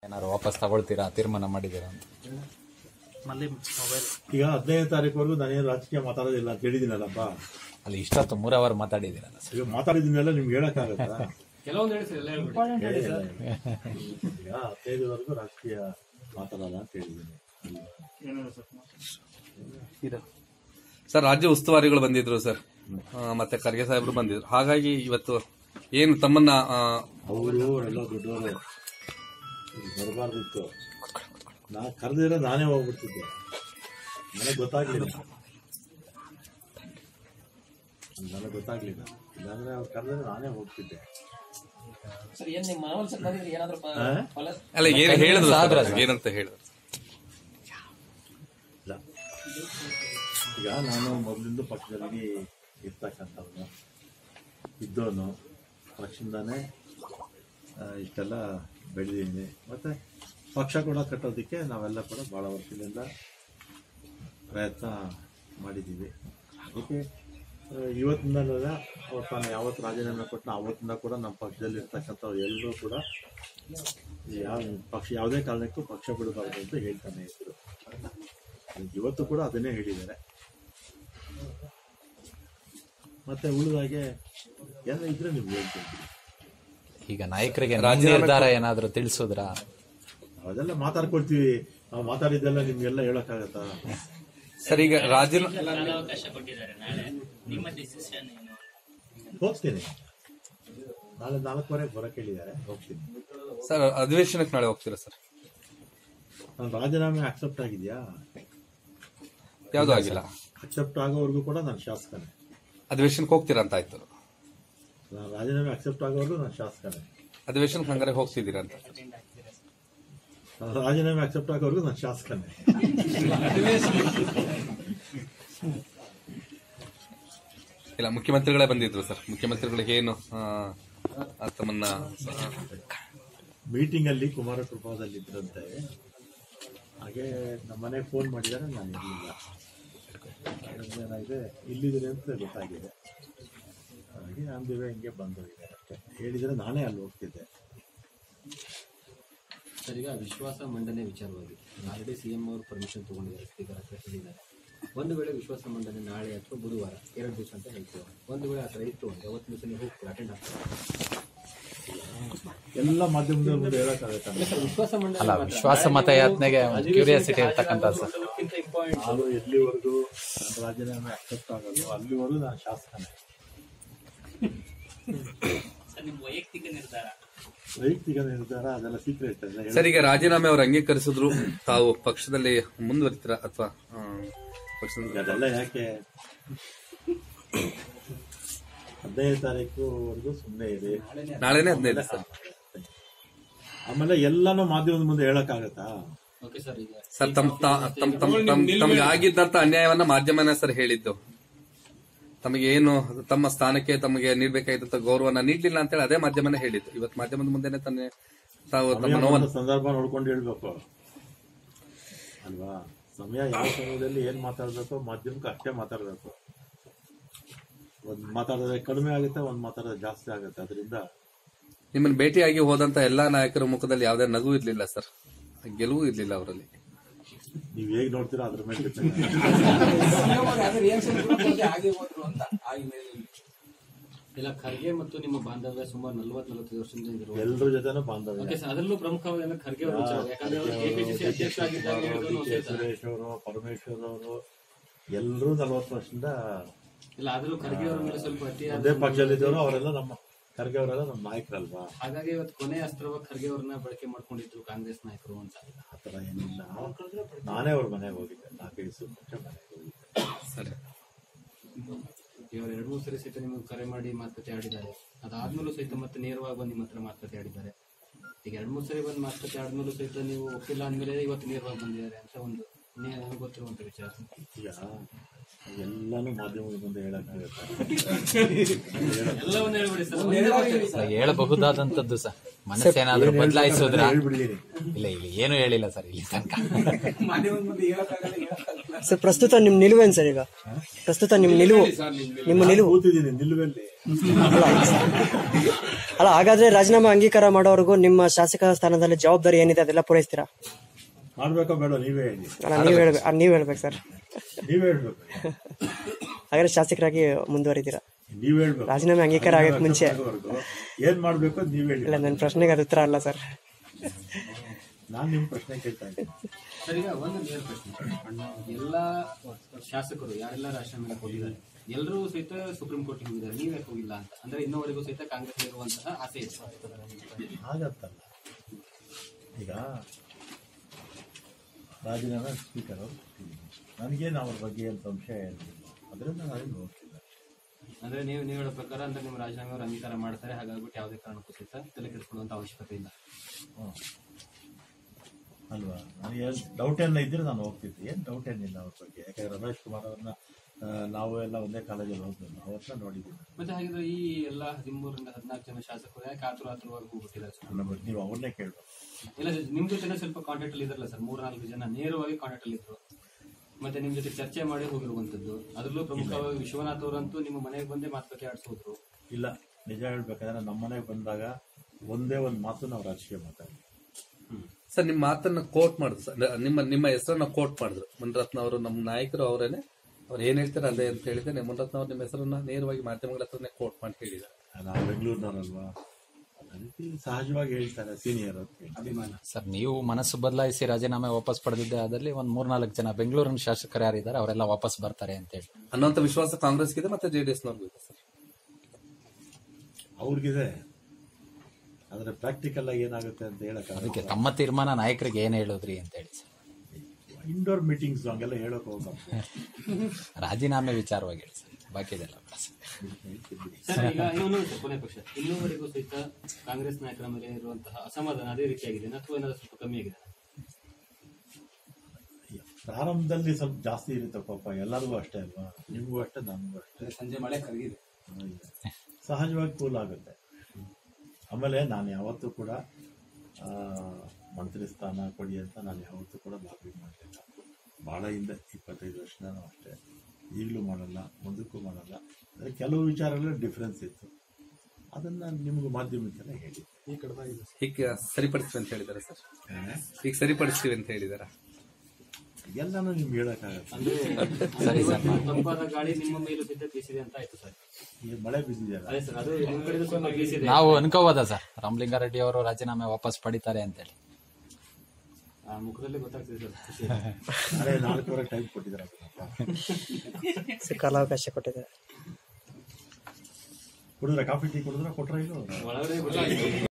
ಏನಾದ್ರು ವಾಪಸ್ ತಗೊಳ್ತೀರಾ ತೀರ್ಮಾನ ಮಾಡಿದ್ದೀರಾ ಅಂತ ಮಲ್ಲಿ ಮೊಬೈಲ್ ಈಗ ಹದಿನೈದು ತಾರೀಕುವರೆಗೂ ನಾನೇನು ರಾಜಕೀಯ ಮಾತಾಡೋದಿಲ್ಲ ಅಂತ ಹೇಳಿದ್ದೀನಲ್ಲಪ್ಪ ಅಲ್ಲಿ ಇಷ್ಟೊತ್ತು ಮೂರ್ ಅವರ್ ಮಾತಾಡಿದ್ದೀರಲ್ಲ ಸರ್ ಈಗ ಮಾತಾಡಿದ್ದೀನೆಲ್ಲ ನಿಮ್ಗೆ ಹೇಳಕ್ಕಾಗತ್ತಾ ಕೆಲವೊಂದು ಹೇಳಿ ಸರ್ ಎಲ್ಲ ಹೇಳ್ಬಿಡಿ ಈಗ ಹದಿನೈದುವರೆಗೂ ರಾಜಕೀಯ ಮಾತಾಡಲ್ಲ ಅಂತ ಹೇಳಿದ್ದೀನಿ ಸರ್ ರಾಜ್ಯ ಉಸ್ತುವಾರಿಗಳು ಬಂದಿದ್ರು ಸರ್ ಆ, ಮತ್ತೆ ಖರ್ಗೆ ಸಾಹೇಬರು ಬಂದಿದ್ರು ಹಾಗಾಗಿ ಇವತ್ತು ಏನು ತಮ್ಮನ್ನ ಆ, ಅವರು ಎಲ್ಲ ದೊಡ್ಡವರು ಬರಬಾರ್ದಿತ್ತು ನಾ ಕರೆದಿದ್ರೆ ನಾನೇ ಹೋಗ್ಬಿಡ್ತಿದ್ದೆ ನನಗೆ ಗೊತ್ತಾಗ್ಲಿಲ್ಲ ನನಗೆ ಗೊತ್ತಾಗ್ಲಿಲ್ಲ ಇಲ್ಲಾಂದ್ರೆ ಅವ್ರು ಕರೆದ್ರೆ ನಾನೇ ಹೋಗ್ತಿದ್ದೆ ಸರ್ ಏನ್ ನಿಮ್ಮ ಮನವೊಲಿಸಕ್ ಬಂದಿದ್ರಿ ಏನಾದ್ರು ಪ- ಆ? ಫಲ ಅಲ್ಲ ಏನು ಹೇಳಿದ್ರು ಸಾದ್ರ ಸರ್, ಏನಂತ ಹೇಳಿದ್ರು ಇಲ್ಲ ಈಗ ನಾನು ಮೊದಲಿಂದ ಪಕ್ಷದಲ್ಲಿ ಇರ್ತಕ್ಕಂಥವನು ಇದ್ದವನು ಪಕ್ಷದಿಂದಾನೇ ಆ, ಇಷ್ಟೆಲ್ಲ ಬೆಳೆದಿದ್ದೀನಿ ಮತ್ತೆ ಪಕ್ಷ ಕೂಡ ಕಟ್ಟೋದಕ್ಕೆ ನಾವೆಲ್ಲ ಕೂಡ ಭಾಳ ವರ್ಷದಿಂದ ಪ್ರಯತ್ನ ಮಾಡಿದ್ದೀವಿ ಅದಕ್ಕೆ ಆ, ಇವತ್ತಿಂದಲಲ್ಲ ಅವ್ರು ತಾನು ಯಾವತ್ತು ರಾಜೀನಾಮೆ ಕೊಟ್ಟು ಆವತ್ತಿಂದ ಕೂಡ ನಮ್ಮ ಪಕ್ಷದಲ್ಲಿ ಇರ್ತಕ್ಕಂಥವ್ರು ಎಲ್ಲರೂ ಕೂಡ ಯಾವ ಪಕ್ಷ ಯಾವುದೇ ಕಾರಣಕ್ಕೂ ಪಕ್ಷ ಬಿಡಬಾರ್ದು ಅಂತ ಹೇಳ್ತಾನೆ ಇದ್ರು ಇವತ್ತು ಕೂಡ ಅದನ್ನೇ ಹೇಳಿದ್ದಾರೆ ಮತ್ತೆ ಉಳಿದಾಗೆ ಎಲ್ಲ ಇದ್ರೆ ನೀವು ಹೇಳ್ತೀನಿ ಈಗ ನಾಯಕರಿಗೆ ನಿಮ್ಮ ನಿರ್ಧಾರ ಏನಾದ್ರು ತಿಳಿಸಿದ್ರಾ ಅದೆಲ್ಲ ಮಾತಾಡ್ಕೊಳ್ತೀವಿ ನಾವು ಮಾತಾಡಿದ್ದೆಲ್ಲ ನಿಮ್ಗೆಲ್ಲ ಹೇಳಕ್ಕಾಗತ್ತಾ ಸರ್ ಈಗ ರಾಜೀನಾಮೆ ಕಾಲಾವಕಾಶ ಕೊಟ್ಟಿದ್ದಾರೆ ನಾಳೆ ನಿಮ್ಮ ಡಿಸಿಷನ್ ಏನು ಹೋಗ್ತೀನಿ ನಾಳೆ ನಾಲ್ಕುವರೆಗೆ ಬರಕ್ಕೆ ಹೇಳಿದ್ದಾರೆ ಹೋಗ್ತೀನಿ ಸರ್ ಅಧಿವೇಶನಕ್ಕೆ ನಾಳೆ ಹೋಗ್ತೀರಾ ಸರ್ ನನ್ನ ರಾಜೀನಾಮೆ ಅಕ್ಸೆಪ್ಟ್ ಆಗಿದೆಯಾ ಯಾವ್ದು ಆಗಿಲ್ಲ ಅಕ್ಸೆಪ್ಟ್ ಆಗೋವರೆಗೂ ಕೂಡ ನಾನು ಶಾಸಕನೇ ಅಧಿವೇಶನಕ್ಕೆ ಹೋಗ್ತೀರಾ ಅಂತ ಆಯ್ತು ನಾನು ರಾಜೀನಾಮೆ ಅಕ್ಸೆಪ್ಟ್ ಆಗೋವರೆಗೂ ನಾನು ಶಾಸಕನೇ ಅಧಿವೇಶನಕ್ಕೆ ಹಂಗಾರೆ ಹೋಗ್ತಿದ್ದೀರಾ ಅಂತ ನನ್ನ ರಾಜೀನಾಮೆ ಅಕ್ಸೆಪ್ಟ್ ಆಗೋವರೆಗೂ ನಾನು ಶಾಸಕನೇ ಇಲ್ಲ ಮುಖ್ಯಮಂತ್ರಿಗಳೇ ಬಂದಿದ್ರು ಸರ್ ಮುಖ್ಯಮಂತ್ರಿಗಳಿಗೆ ಏನು ಆ, ಆ, ತಮ್ಮನ್ನ ಆ, ಮೀಟಿಂಗ್ ಅಲ್ಲಿ ಕುಮಾರಕೃಪಾದಲ್ಲಿ ಇದ್ರಂತೆ ಹಾಗೆ ನಮ್ಮ ಮನೆಗೆ ಫೋನ್ ಮಾಡಿದ್ದಾರೆ ನಾನು ಇರಲಿಲ್ಲ ಏನಾಗಿದೆ ಇಲ್ಲಿದ್ದೀನಿ ಅಂತ ಗೊತ್ತಾಗಿದೆ ಹಾಗೆ ಅಂದಿವೆ ಹಿಂಗೆ ಬಂದೋಗಿದ್ದಾರೆ ಅಷ್ಟೇ ಹೇಳಿದರೆ ನಾನೇ ಅಲ್ಲಿ ಹೋಗ್ತಿದ್ದೆ ಸರ್ ಈಗ ವಿಶ್ವಾಸ ಮಂಡನೆ ವಿಚಾರವಾಗಿ ಆಲ್ರೆಡಿ ಸಿಎಂ ಅವರು ಪರ್ಮಿಷನ್ ತಗೊಂಡಿದ್ದಾರೆ ಸ್ಪೀಕರ್ ಹತ್ರ ಹೇಳಿದ್ದಾರೆ ಒಂದು ವೇಳೆ ವಿಶ್ವಾಸ ಮಂಡನೆ ನಾಳೆ ಅಥವಾ ಬುಧವಾರ ಎರಡು ದಿವಸ ಅಂತ ಹೇಳ್ತೀವಿ ಒಂದು ವೇಳೆ ಆ ಥರ ಇತ್ತು ಅಂದ್ರೆ ಅವತ್ತು ದಿವಸ ನೀವು ಹೋಗ್ತೀರಾ ಅಟೆಂಡ್ ಆಗ್ತೀರಾ ಎಲ್ಲ ಮಾಧ್ಯಮದವ್ರ ಮುಂದೆ ಹೇಳಕ್ಕಾಗತ್ತಲ್ಲ ವಿಶ್ವಾಸ ಮಂಡನೆ ಅಲ್ಲ ಮಾತ್ರ. ವಿಶ್ವಾಸ ಮತಯಾತ್ನೆಗೆ ಒಂದು ಕ್ಯೂರಿಯಾಸಿಟಿ ಇರ್ತಕ್ಕಂಥ ಸರ್ ಅದಕ್ಕಿಂತ ಇಂಪಾರ್ಟೆಂಟ್ ನಾನು ಎಲ್ಲಿವರೆಗೂ ನನ್ನ ರಾಜೀನಾಮೆ ಅಕ್ಸೆಪ್ಟ್ ಆಗೋದು ಅಲ್ಲಿವರೆಗೂ ನಾನು ಶಾಸಕನೇ ಸರ್ ನಿಮ್ಮ ವೈಯಕ್ತಿಕ ನಿರ್ಧಾರ ವೈಯಕ್ತಿಕ ನಿರ್ಧಾರ ಅದೆಲ್ಲ ಸೀಕ್ರೆಟ್ ಸರ್ ಈಗ ರಾಜೀನಾಮೆ ಅವರು ಅಂಗೀಕರಿಸಿದ್ರು ತಾವು ಪಕ್ಷದಲ್ಲಿ ಮುಂದುವರಿತೀರಾ ಅಥವಾ ಆ, ಪಕ್ಷದಿಂದ ಅದೆಲ್ಲ ಯಾಕೆ ಹದಿನೈದು ತಾರೀಕುವರೆಗೂ ಸುಮ್ಮನೆ ಇದೆ ನಾಳೆನೇ ಹದಿನೈದು ಸರ್ ಆಮೇಲೆ ಎಲ್ಲಾನು ಮಾಧ್ಯಮದ ಮುಂದೆ ಹೇಳಕ್ಕಾಗತ್ತಾ ಓಕೆ ಸರ್ ಈಗ ಸರ್ ತಮ್ ತಾ- ತಮ್ ತಮ್ ತಮ್ ತಮ್ಗೆ ಆಗಿದ್ದಂತ ಅನ್ಯಾಯವನ್ನ ಮಾಧ್ಯಮನೇ ಸರ್ ಹೇಳಿದ್ದು ತಮಗೆ ಏನು ತಮ್ಮ ಸ್ಥಾನಕ್ಕೆ ತಮಗೆ ನೀಡಬೇಕಾಗಿದ್ದಂತ ಗೌರವನ ನೀಡ್ಲಿಲ್ಲ ಅಂತೇಳಿ ಅದೇ ಮಾಧ್ಯಮನೇ ಹೇಳಿದ್ದು ಇವತ್ತು ಮಾಧ್ಯಮದ ಮುಂದೆನೆ ತಾನೇ ತಾವು ತಮ್ಮ ಸಮಯ ನೋವನ್ನು ಬಂದ ಸಂದರ್ಭ ನೋಡ್ಕೊಂಡು ಹೇಳ್ಬೇಕು ಅಲ್ವಾ ಸಮಯ ಯಾವ ಸಮಯದಲ್ಲಿ ಏನ್ ಮಾತಾಡ್ಬೇಕು ಮಾಧ್ಯಮಕ್ಕೆ ಅಷ್ಟೇ ಮಾತಾಡ್ಬೇಕು ಒಂದ್ ಮಾತಾಡಿದ್ರೆ ಕಡಿಮೆ ಆಗುತ್ತೆ ಒಂದ್ ಮಾತಾಡಿದ್ರೆ ಜಾಸ್ತಿ ಆಗುತ್ತೆ ಅದರಿಂದ ನಿಮ್ಮನ್ನ ಭೇಟಿಯಾಗಿ ಹೋದಂತ ಎಲ್ಲಾ ನಾಯಕರ ಮುಖದಲ್ಲಿ ಯಾವುದೇ ನಗು ಇರ್ಲಿಲ್ಲ ಸರ್ ಗೆಲುವು ಇರ್ಲಿಲ್ಲ ಅವರಲ್ಲಿ ನೀವ್ ಹೇಗ್ ನೋಡ್ತೀರಾ ಅದ್ರ ಮೇಲೆ depend ಇಲ್ಲ ಖರ್ಗೆ ಮತ್ತು ನಿಮ್ಮ ಬಾಂಧವ್ಯ ಸುಮಾರು ನಲವತ್ತು ನಲವತ್ತೈದು ವರ್ಷದಿಂದ ಇರುವ ಎಲ್ರ ಜೊತೆನೂ ಬಾಂಧವ್ಯ ಓಕೆ ಸರ್ ಅದರಲ್ಲೂ ಪ್ರಮುಖವಾಗಿ ಅಂದ್ರೆ ಖರ್ಗೆ ಅವರ ವಿಚಾರ ಯಾಕಂದ್ರೆ ಅವರು ಕೆಪಿಸಿಸಿ ಅಧ್ಯಕ್ಷರಾಗಿದ್ದಾಗ ಹೇಳಿದ್ರು ಸಹಿತ ಸುರೇಶ್ ಅವರು ಪರಮೇಶ್ವರ್ ಅವರು ಎಲ್ಲರೂ ನಲ್ವತ್ತು ವರ್ಷದಿಂದ ಇಲ್ಲ ಆದ್ರೂ ಖರ್ಗೆ ಅವರ ಮೇಲೆ ಸ್ವಲ್ಪ ಅತಿಯಾದ ಒಂದೇ ಪಕ್ಷದಲ್ಲಿದ್ದವರು ಅವರೆಲ್ಲ ನಮ್ಮ ಖರ್ಗೆ ಅವರೆಲ್ಲ ನಮ್ಮ ನಾಯಕರಲ್ವಾ ಹಾಗಾಗಿ ಇವತ್ತು ಕೊನೆ ಅಸ್ತ್ರವಾಗಿ ಖರ್ಗೆ ಅವ್ರನ್ನ ಬಳಕೆ ಮಾಡ್ಕೊಂಡಿದ್ರು ಕಾಂಗ್ರೆಸ್ ನಾಯಕರು ಅಂತ ಆತರ ಏನಿಲ್ಲ ನಾನೇ ಅವ್ರ ಮನೆಗೆ ಹೋಗಿದ್ದೆ ನಾಲ್ಕೈದು ದಿವಸ ಮುಂಚೆ ಮನೆಗೆ ಹೋಗಿದ್ದೆ ಸರಿ ಇವರು ಎರಡು ಮೂರು ಸರಿ ಸಹಿತ ನಿಮಗೆ ಕರೆ ಮಾಡಿ ಮಾತುಕತೆ ಆಡಿದ್ದಾರೆ ಅದಾದ್ಮೇಲೂ ಸಹಿತ ಮತ್ತೆ ನೇರವಾಗಿ ಬಂದು ನಿಮ್ಮ ಹತ್ರ ಮಾತುಕತೆ ಆಡಿದ್ದಾರೆ ಈಗ ಎರಡು ಮೂರು ಸರಿ ಬಂದು ಮಾತುಕತೆ ಆದ್ಮೇಲೂ ಸಹಿತ ನೀವು ಒಪ್ಪಿಲ್ಲ ಅಂದ್ಮೇಲೆ ಇವತ್ತು ನೇರವಾಗಿ ಬಂದಿದ್ದಾರೆ ಅಂತ ಒಂದು ನೇ- ಗೊತ್ತಿರುವಂತ ವಿಚಾರ ಈಗ ಎಲ್ಲಾನು ಮಾಧ್ಯಮದ ಮುಂದೆ ಹೇಳಕ್ಕಾಗತ್ತೆ ಎಲ್ಲವನ್ನ ಹೇಳ್ಬಿಡಿ ಸರ್ ಅಲ್ಲ, ಹೇಳಬಹುದಾದಂತದ್ದು ಸರ್ ಮನಸ್ಸೇನಾದ್ರೂ ಬದಲಾಯಿಸೋದ್ರ ಹೇಳ್ಬಿಡಿದೀನಿ ಇಲ್ಲ ಇಲ್ಲ ಏನು ಹೇಳಿಲ್ಲ ಸರ್ ಇಲ್ಲಿ ತನಕ ಸರ್ ಪ್ರಸ್ತುತ ನಿಮ್ ನಿಲುವೇನ್ ಸರ್ ಈಗ ಪ್ರಸ್ತುತ ನಿಮ್ ನಿಲುವು ನಿಮ್ಮ ನಿಲುವು ಕೂತಿದ್ದೀನಿ ನಿಲ್ವೆಲ್ಲಿ ಅಲ್ಲ ಹಾಗಾದ್ರೆ ರಾಜೀನಾಮೆ ಅಂಗೀಕಾರ ಮಾಡೋವರೆಗೂ ನಿಮ್ಮ ಶಾಸಕ ಸ್ಥಾನದಲ್ಲಿ ಜವಾಬ್ದಾರಿ ಏನಿದೆ ಅದೆಲ್ಲ ಪೂರೈಸ್ತೀರಾ ಮಾಡ್ಬೇಕೋ ಬೇಡ ನೀವೇ ಹೇಳಿ ಅಲ್ಲ ನೀವ್ ಹೇಳ್ಬೇಕು ನೀವ್ ಹೇಳ್ಬೇಕು ಸರ್ ನೀವೇ ಹೇಳ್ಬೇಕು ಹಾಗಾದ್ರೆ ಶಾಸಕರಾಗಿ ಮುಂದುವರಿತೀರಾ ನೀವ್ ಹೇಳ್ಬೇಕು ರಾಜೀನಾಮೆ ಅಂಗೀಕಾರ ಆಗಕ್ ಮುಂಚೆ ಆಗೋವರೆಗೂ ಏನ್ ಮಾಡ್ಬೇಕು ಅಂತ ನೀವ್ ಹೇಳಿ ಇಲ್ಲ ನನ್ನ ಪ್ರಶ್ನೆಗೆ ಅದು ಉತ್ತರ ಅಲ್ಲ ಸರ್ ನಾನ್ ನಿಮ್ ಪ್ರಶ್ನೆ ಕೇಳ್ತಾ ಇದ್ದೀನಿ ಸರ್ ಈಗ ಒಂದು ನೇರ ಪ್ರಶ್ನೆ ಎಲ್ಲ ಶಾಸಕರು ಯಾರೆಲ್ಲ ರಾಜೀನಾಮೆ ಹೋಗಿದ್ದಾರೆ ಎಲ್ಲರೂ ಸಹಿತ ಸುಪ್ರೀಂ ಕೋರ್ಟ್ಗೆ ಹೋಗಿದ್ದಾರೆ ನೀವ್ ಯಾಕೆ ಹೋಗಿಲ್ಲ ಅಂತ ಅಂದ್ರೆ ಇನ್ನೂವರೆಗೂ ಸಹಿತ ಕಾಂಗ್ರೆಸ್ ಇರುವಂತಹ ಆಸೆ ಇದೆ ಹಾಗತ್ತಲ್ಲ ಈಗ ರಾಜೀನಾಮೆ ಸ್ಪೀಕರ್ ಅವರು ನನಗೇನು ಅವ್ರ ಬಗ್ಗೆ ಏನು ಸಂಶಯ ಏನಿಲ್ಲ ಅದರಿಂದ ನಾನೇನು ಹೋಗ್ತಿಲ್ಲ ಅಂದ್ರೆ ನೀವು ನೀವು ಹೇಳೋ ಪ್ರಕಾರ ಅಂದ್ರೆ ನಿಮ್ಮ ರಾಜೀನಾಮೆ ಅವರು ಅಂಗೀಕಾರ ಮಾಡ್ತಾರೆ ಹಾಗಾಗ್ಬಿಟ್ಟು ಯಾವುದೇ ಕಾರಣಕ್ಕೂ ಸಹಿತ ತಲೆ ಕೆಡಿಸ್ಕೊಳ್ಳುವಂತ ಅವಶ್ಯಕತೆ ಇಲ್ಲ ಹ್ಮ್. ಅಲ್ವಾ ನನಗೆ ಡೌಟ್ ಏನ ಇದ್ರೆ ನಾನು ಹೋಗ್ತಿದ್ದೆ ಏನು ಡೌಟ್ ಏನಿಲ್ಲ ಅವ್ರ ಬಗ್ಗೆ ಯಾಕಂದ್ರೆ ರಮೇಶ್ ಕುಮಾರ್ ಅವ್ರನ್ನ ಆ, ನಾವು ಎಲ್ಲ ಒಂದೇ ಕಾಲೇಜಲ್ಲಿ ಹೋದ್ವಿ ಅವತ್ತನ್ನ ನೋಡಿದ್ದೀವಿ ಮತ್ತೆ ಹಾಗಿದ್ರೆ ಈ ಎಲ್ಲ ಹದಿಮೂರರಿಂದ ಹದಿನಾಲ್ಕು ಜನ ಶಾಸಕರು ಯಾಕೆ ಆತುರ ಆತುರವಾಗಿ ಹೋಗ್ಬಿಟ್ಟಿದ್ದಾರೆ ಸರ್ ನನ್ನ ಬಗ್ಗೆ ನೀವು ಅವ್ರನ್ನೇ ಕೇಳಬೇಕು ಇಲ್ಲ ಸರ್, ನಿಮ್ ಜೊತೆ ಸ್ವಲ್ಪ ಕಾಂಟ್ಯಾಕ್ಟ್ ಅಲ್ಲಿ ಇದ್ರಲ್ಲ ಸರ್ ಮೂರ್ ನಾಲ್ಕು ಜನ ನೇರವಾಗಿ ಕಾಂಟ್ಯಾಕ್ಟ್ ಅಲ್ಲಿ ಇದ್ರು ಮತ್ತೆ ನಿಮ್ ಜೊತೆ ಚರ್ಚೆ ಮಾಡಿ ಹೋಗಿರುವಂತದ್ದು ಅದರಲ್ಲೂ ಪ್ರಮುಖವಾಗಿ ವಿಶ್ವನಾಥ್ ಅವರಂತೂ ನಿಮ್ಮ ಮನೆಗೆ ಬಂದೇ ಮಾತುಕತೆ ಆಡಿಸೋದ್ರು ಇಲ್ಲ ನಿಜ ಹೇಳ್ಬೇಕಂದ್ರೆ ನಮ್ಮ ಮನೆಗೆ ಬಂದಾಗ ಒಂದೇ ಒಂದು ಮಾತು ನಾವು ರಾಜಕೀಯ ಮಾತಾಡಿ ಸರ್ ನಿಮ್ಮ ಮಾತನ್ನ ಕೋಟ್ ಮಾಡಿದ್ರು ಸರ್ ನಿಮ್ಮ ನಿಮ್ಮ ಹೆಸರನ್ನ ಕೋಟ್ ಮಾಡಿದ್ರು ಮುನರತ್ನ ಅವರು ನಮ್ಮ ನಾಯಕರು ಅವರೇನೆ ಅವ್ರು ಏನ್ ಹೇಳ್ತಾರೆ ಅದೇ ಅಂತ ಹೇಳಿದ್ರೆ ಮುನರತ್ನ ಅವ್ರು ನಿಮ್ಮ ಹೆಸರನ್ನ ನೇರವಾಗಿ ಮಾಧ್ಯಮಗಳ ಹತ್ರನೇ ಕೋಟ್ ಮಾಡಿ ಹೇಳಿದ್ದಾರೆ ನಾವು ಬೆಂಗಳೂರಿನವರಲ್ವಾ ಅದಕ್ಕೆ ಸಹಜವಾಗಿ ಹೇಳ್ತಾರೆ ಸೀನಿಯರ್ ಅಂತ ಹೇಳಿ ಅಭಿಮಾನ ಸರ್ ನೀವು ಮನಸ್ಸು ಬದಲಾಯಿಸಿ ರಾಜೀನಾಮೆ ವಾಪಸ್ ಪಡೆದಿದ್ದೆ ಅದಲ್ಲಿ ಒಂದ್ ಮೂರ್ನಾಲ್ಕು ಜನ ಬೆಂಗಳೂರಿನ ಶಾಸಕರು ಯಾರಿದ್ದಾರೆ ಅವರೆಲ್ಲ ವಾಪಸ್ ಬರ್ತಾರೆ ಅಂತ ಹೇಳಿ ಅನ್ನೋಂಥ ವಿಶ್ವಾಸ ಕಾಂಗ್ರೆಸ್ಗಿದೆ ಮತ್ತೆ ಜೆಡಿಎಸ್ ನವ್ರಿಗೂ ಇದೆ ಸರ್ ಅವ್ರಿಗಿದೆ ಆದ್ರೆ ಪ್ರಾಕ್ಟಿಕಲ್ ಆಗಿ ಏನಾಗುತ್ತೆ ಅಂತ ಹೇಳಕ್ ಅದಕ್ಕೆ ತಮ್ಮ ತೀರ್ಮಾನ ನಾಯಕರಿಗೆ ಏನ್ ಹೇಳಿದ್ರಿ ಅಂತ ಹೇಳಿ ಸರ್ ಇಂಡೋರ್ ಮೀಟಿಂಗ್ಸ್ ಹಂಗೆಲ್ಲ ಹೇಳಕ್ ಹೋಗ್ಬಾರ್ದು ರಾಜೀನಾಮೆ ವಿಚಾರವಾಗಿ ಹೇಳಿ ಸರ್ ಬಾಕಿದೆಲ್ಲ ಬೇಡ ಸರ್. ಸರ್ ಈಗ ಇನ್ನೊಂದು ಸರ್, ಕೊನೆ ಪಕ್ಷ ಇನ್ನೂವರೆಗೂ ಸಹಿತ ಕಾಂಗ್ರೆಸ್ ನಾಯಕರ ಮೇಲೆ ಇರುವಂತಹ ಅಸಮಾಧಾನ ಅದೇ ರೀತಿಯಾಗಿದೆ ಅಥವಾ ಏನಾದ್ರು ಸ್ವಲ್ಪ ಕಮ್ಮಿ ಆಗಿದೆ ಪ್ರಾರಂಭದಲ್ಲಿ ಸ್ವಲ್ಪ ಜಾಸ್ತಿ ಇರುತ್ತೆ ಪಾಪ ಎಲ್ಲರಿಗೂ ಅಷ್ಟೇ ಅಲ್ವಾ ನಿಮಗೂ ಅಷ್ಟೇ ನನಗೂ ಅಷ್ಟೇ ಸಂಜೆ ಮಳೆ ಕರಗಿದೆ ಸಹಜವಾಗಿ ಕೂಲ್ ಆಗುತ್ತೆ ಆಮೇಲೆ ನಾನು ಯಾವತ್ತೂ ಕೂಡ ಆ, ಮಂತ್ರಿ ಸ್ಥಾನ ಕೊಡಿ ಅಂತ ನಾನು ಯಾವತ್ತೂ ಕೂಡ ಲಾಬಿ ಮಾಡಲಿಲ್ಲ ಭಾಳ ಹಿಂದೆ ಇಪ್ಪತ್ತೈದು ವರ್ಷನೂ ಅಷ್ಟೇ ಈಗಲೂ ಮಾಡಲ್ಲ ಮುಂದಕ್ಕೂ ಮಾಡಲ್ಲ ಆದರೆ ಕೆಲವು ವಿಚಾರಗಳು ಡಿಫ್ರೆನ್ಸ್ ಇತ್ತು ಅದನ್ನ ನಿಮ್ಗೆ ಮಾಧ್ಯಮದಲ್ಲೇ ಹೇಳಿ ಈಗ ಸರಿಪಡಿಸ್ತೀವಿ ಅಂತ ಹೇಳಿದ್ದಾರೆ ಸರ್ ಈಗ ಸರಿಪಡಿಸ್ತೀವಿ ಅಂತ ಹೇಳಿದಾರ ಎಲ್ಲನೂ ನಿಮ್ಗೆ ಹೇಳಕ್ಕಾಗತ್ತೆ ಸರಿ ಸರ್ ತಂಪಾದ ಗಾಳಿ ನಿಮ್ಮ ಮೇಲೂ ಸಹಿತ ಬೀಸಿದೆ ಅಂತ ಆಯ್ತು ಸರ್ ಈ ಮಳೆ ಬಿದ್ದಿದೆಯಲ್ಲ ಅದೇ ಸರ್ ಅದು ನಿಮ್ ಕಡೆ ಸ್ವಲ್ಪ ಬೀಸಿದೆ ನಾವು ಅನ್ಕೋಬೋದಾ ಸರ್ ರಾಮಲಿಂಗಾರೆಡ್ಡಿ ಅವರು ರಾಜೀನಾಮೆ ವಾಪಸ್ ಪಡಿತಾರೆ ಅಂತೇಳಿ ಆ ಮುಖದಲ್ಲಿ ಗೊತ್ತಾಗ್ತಿದೆ ಸರ್ ಖುಷಿ ನಾಳೆ ನಾಲ್ಕೂವರೆ ಟೈಮ್ ಕೊಟ್ಟಿದ್ದಾರೆ ಕಾಲಾವಕಾಶ ಕೊಟ್ಟಿದ್ದಾರೆ ಕುಡಿದ್ರೆ ಕಾಫಿ ಟೀ ಕುಡಿದ್ರೆ ಕೊಟ್ರೆ ಇಲ್ಲ ಒಳಗಡೆ ಗೊತ್ತಾಗ್ತಿದೆ